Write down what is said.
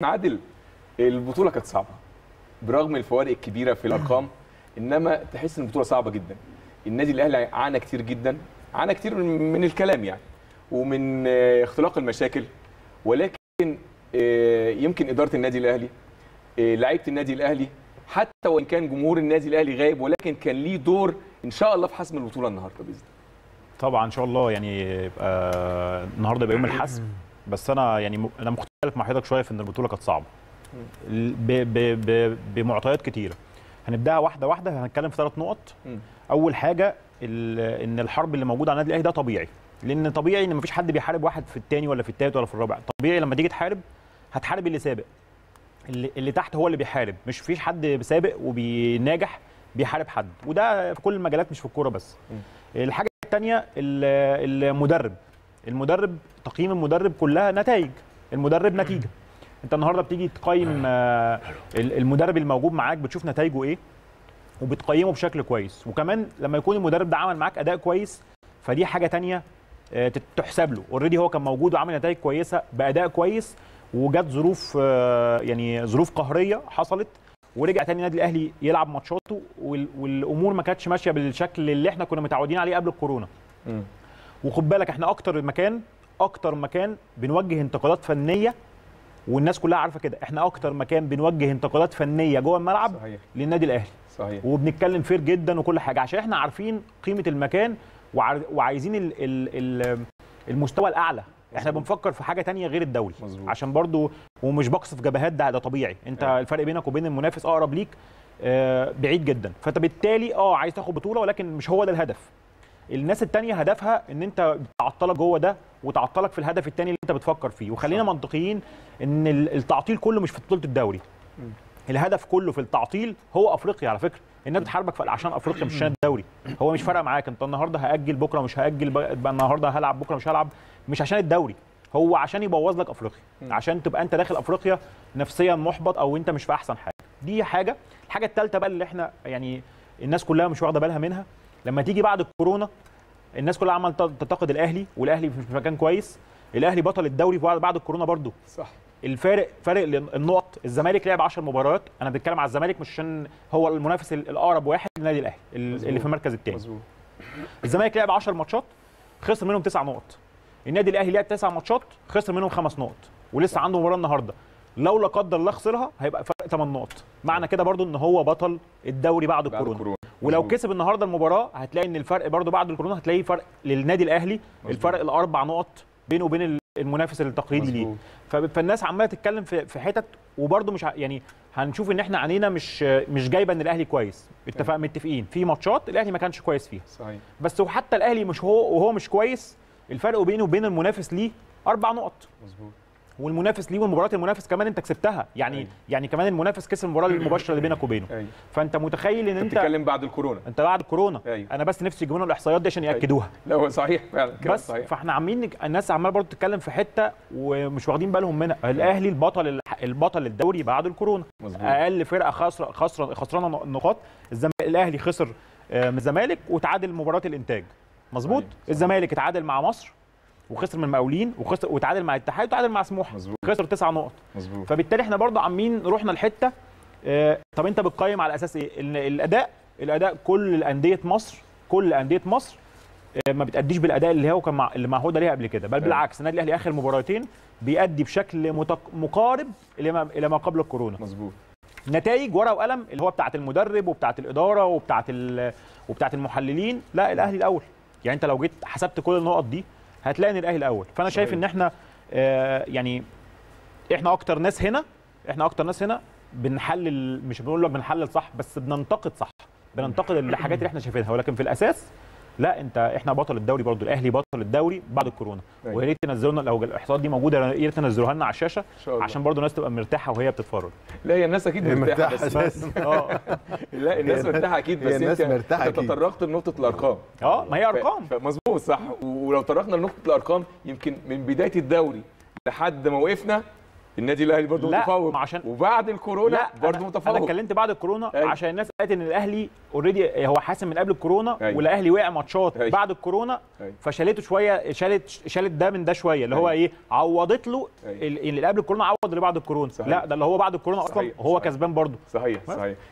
عادل البطوله كانت صعبه برغم الفوارق الكبيره في الارقام انما تحس ان البطوله صعبه جدا النادي الاهلي عانى كتير جدا عانى كتير من من الكلام يعني ومن آه، اختلاق المشاكل ولكن آه، يمكن اداره النادي الاهلي آه، لعيبه النادي الاهلي حتى وان كان جمهور النادي الاهلي غايب ولكن كان ليه دور ان شاء الله في حسم البطوله النهارده باذن الله طبعا ان شاء الله يعني يبقى النهارده يبقى يوم الحسم بس انا يعني م- انا مختلف مع حضرتك شويه في ان البطوله كانت صعبه ال- ب ب ب بمعطيات كتيره هنبداها واحده واحده هنتكلم في ثلاث نقط مم. اول حاجه ال- ان الحرب اللي موجوده على النادي الاهلي ده طبيعي لان طبيعي ان مفيش حد بيحارب واحد في الثاني ولا في الثالث ولا في الرابع طبيعي لما تيجي تحارب هتحارب اللي سابق اللي, اللي تحت هو اللي بيحارب مش فيش حد سابق وبيناجح بيحارب حد وده في كل المجالات مش في الكوره بس الحاجه الثانيه المدرب المدرب تقييم المدرب كلها نتائج المدرب نتيجه انت النهارده بتيجي تقيم آه، ال- المدرب الموجود معاك بتشوف نتائجه ايه وبتقيمه بشكل كويس وكمان لما يكون المدرب ده عمل معاك اداء كويس فدي حاجه تانية آه، تت- تحسب له اوريدي هو كان موجود وعمل نتائج كويسه باداء كويس وجت ظروف آه، يعني ظروف قهريه حصلت ورجع تاني النادي الاهلي يلعب ماتشاته وال- والامور ما كانتش ماشيه بالشكل اللي احنا كنا متعودين عليه قبل الكورونا مم. وخد بالك احنا اكتر مكان اكتر مكان بنوجه انتقادات فنيه والناس كلها عارفه كده احنا اكتر مكان بنوجه انتقادات فنيه جوه الملعب صحيح للنادي الاهلي صحيح وبنتكلم فير جدا وكل حاجه عشان احنا عارفين قيمه المكان وعار- وعايزين ال ال ال المستوى الاعلى احنا مظبوط. بنفكر في حاجه تانية غير الدوري مظبوط. عشان برضو ومش بقصف جبهات ده ده طبيعي انت أيوة. الفرق بينك وبين المنافس اقرب ليك آه، بعيد جدا فانت بالتالي اه عايز تاخد بطوله ولكن مش هو ده الهدف الناس التانية هدفها ان انت تعطلك جوه ده وتعطلك في الهدف التاني اللي انت بتفكر فيه وخلينا صح. منطقيين ان ال- التعطيل كله مش في بطوله الدوري الهدف كله في التعطيل هو افريقيا على فكره الناس بتحاربك في- عشان افريقيا مش عشان الدوري هو مش فارقه معاك انت النهارده هاجل بكره مش هاجل ب- بقى النهارده هلعب بكره مش هلعب مش عشان الدوري هو عشان يبوظ لك افريقيا مم. عشان تبقى انت داخل افريقيا نفسيا محبط او انت مش في احسن حاجه دي حاجه الحاجه الثالثه بقى اللي احنا يعني الناس كلها مش واخده بالها منها لما تيجي بعد الكورونا الناس كلها عماله تنتقد الاهلي والاهلي مش في مكان كويس الاهلي بطل الدوري بعد بعد الكورونا برضو صح الفارق فارق النقط الزمالك لعب 10 مباريات انا بتكلم على الزمالك مش عشان هو المنافس ال- الاقرب واحد للنادي الاهلي ال- مظبوط. اللي في المركز الثاني مظبوط الزمالك لعب 10 ماتشات خسر منهم 9 نقط النادي الاهلي لعب 9 ماتشات خسر منهم 5 نقط ولسه عنده مباراه النهارده لو لا قدر الله خسرها هيبقى فرق 8 نقط معنى كده برضو ان هو بطل الدوري بعد بعد الكورونا الكورونا ولو مظبوط. كسب النهارده المباراه هتلاقي ان الفرق برضو بعد الكورونا هتلاقي فرق للنادي الاهلي مظبوط. الفرق الاربع نقط بينه وبين ال- المنافس التقليدي ليه مظبوط. ف- فالناس عماله تتكلم في في حتت وبرده مش ع- يعني هنشوف ان احنا عينينا مش مش جايبه ان الاهلي كويس اتفق متفقين في ماتشات الاهلي ما كانش كويس فيها صحيح بس وحتى الاهلي مش هو وهو مش كويس الفرق بينه وبين المنافس ليه اربع نقط مظبوط والمنافس ليه والمباريات المنافس كمان انت كسبتها يعني أيوة. يعني كمان المنافس كسب المباراه المباشره اللي بينك وبينه ايوه فانت متخيل ان انت انت بتتكلم بعد الكورونا انت بعد كورونا أيوة. انا بس نفسي يجيبوا لنا الاحصائيات دي عشان ياكدوها لا هو صحيح فعلا كده بس صحيح فاحنا عاملين نك- الناس عماله برضه تتكلم في حته ومش واخدين بالهم منها الاهلي البطل الح- البطل الدوري بعد الكورونا مظبوط اقل فرقه خسر خسر خسرانه نقاط الزم... الاهلي خسر آه، من الزمالك وتعادل مباراه الانتاج مظبوط صحيح، صحيح. الزمالك اتعادل مع مصر وخسر من المقاولين وخسر وتعادل مع الاتحاد وتعادل مع سموحه مظبوط خسر تسع نقط مظبوط فبالتالي احنا برضه عاملين رحنا لحته آه، طب انت بتقيم على اساس ايه ال- الاداء الاداء كل انديه مصر كل انديه مصر آه، ما بتاديش بالاداء اللي هو كان مع اللي معهود عليه قبل كده بل أيوة. بالعكس النادي الاهلي اخر مباراتين بيأدي بشكل متق... مقارب الى ما الى ما قبل الكورونا مظبوط نتائج ورقه وقلم اللي هو بتاعه المدرب وبتاعه الاداره وبتاعه ال... وبتاعه المحللين لا الاهلي الاول يعني انت لو جيت حسبت كل النقط دي هتلاقي ان الاهلي الاول فانا شايف صحيح. ان احنا آه يعني احنا اكتر ناس هنا احنا اكتر ناس هنا بنحلل مش بنقول لك بنحلل صح بس بننتقد صح بننتقد الحاجات اللي احنا شايفينها ولكن في الاساس لا انت احنا بطل الدوري برضو الاهلي بطل الدوري بعد الكورونا أيوة. ويا ريت تنزلوا لنا لو الاحصاءات دي موجوده يا ريت تنزلوها لنا على الشاشه ان شاء الله عشان برضو الناس تبقى مرتاحه وهي بتتفرج لا هي الناس اكيد هي مرتاحه مرتاحة بس أساساً. اه لا الناس هي- مرتاحه اكيد هي بس الناس انت مرتاحة انت أكيد. تطرقت لنقطه الارقام اه ما هي ارقام ف- مظبوط صح ولو طرقنا لنقطه الارقام يمكن من بدايه الدوري لحد ما وقفنا النادي الاهلي برضه لا، متفوق ما عشان- وبعد الكورونا لا برضه انا متفوق انا اتكلمت بعد الكورونا أيوة. عشان الناس قالت ان الاهلي اوريدي هو حاسم من قبل الكورونا أيوة. والاهلي وقع ماتشات أيوة. بعد الكورونا أيوة. فشالته شويه شالت شالت ده من ده شويه اللي هو أيوة. ايه عوضت له أيوة. ال- اللي قبل الكورونا عوض اللي بعد الكورونا صحيح. لا ده اللي هو بعد الكورونا اصلا صحيح، هو صحيح. كسبان برضه صحيح صحيح